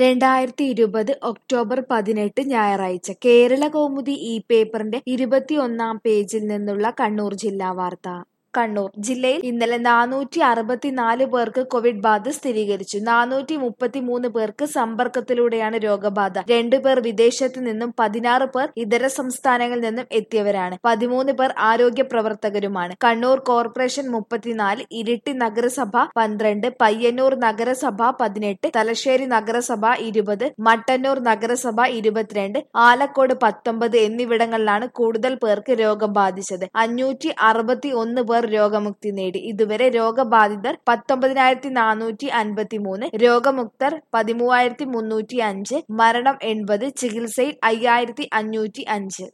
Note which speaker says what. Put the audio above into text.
Speaker 1: രണ്ടായിരത്തി ഇരുപത് ഒക്ടോബർ പതിനെട്ട് ഞായറാഴ്ച കേരള കൗമുദി ഈ പേപ്പറിന്റെ ഇരുപത്തിയൊന്നാം പേജിൽ നിന്നുള്ള കണ്ണൂർ ജില്ലാ വാർത്ത കണ്ണൂർ ജില്ലയിൽ ഇന്നലെ നാനൂറ്റി അറുപത്തിനാല് പേർക്ക് കോവിഡ് ബാധ സ്ഥിരീകരിച്ചു നാനൂറ്റി മുപ്പത്തിമൂന്ന് പേർക്ക് സമ്പർക്കത്തിലൂടെയാണ് രോഗബാധ രണ്ടുപേർ വിദേശത്ത് നിന്നും പതിനാറ് പേർ ഇതര സംസ്ഥാനങ്ങളിൽ നിന്നും എത്തിയവരാണ് പതിമൂന്ന് പേർ ആരോഗ്യ പ്രവർത്തകരുമാണ് കണ്ണൂർ കോർപ്പറേഷൻ മുപ്പത്തിനാല് ഇരിട്ടി നഗരസഭ പന്ത്രണ്ട് പയ്യന്നൂർ നഗരസഭ പതിനെട്ട് തലശ്ശേരി നഗരസഭ ഇരുപത് മട്ടന്നൂർ നഗരസഭ ഇരുപത്തിരണ്ട് ആലക്കോട് പത്തൊമ്പത് എന്നിവിടങ്ങളിലാണ് കൂടുതൽ പേർക്ക് രോഗം ബാധിച്ചത് അഞ്ഞൂറ്റി അറുപത്തി ഒന്ന് പേർ രോഗമുക്തി നേടി ഇതുവരെ രോഗബാധിതർ പത്തൊമ്പതിനായിരത്തി നാനൂറ്റി അൻപത്തി മൂന്ന് രോഗമുക്തർ പതിമൂവായിരത്തി മുന്നൂറ്റി അഞ്ച് മരണം എൺപത് ചികിത്സയിൽ അയ്യായിരത്തി അഞ്ഞൂറ്റി അഞ്ച്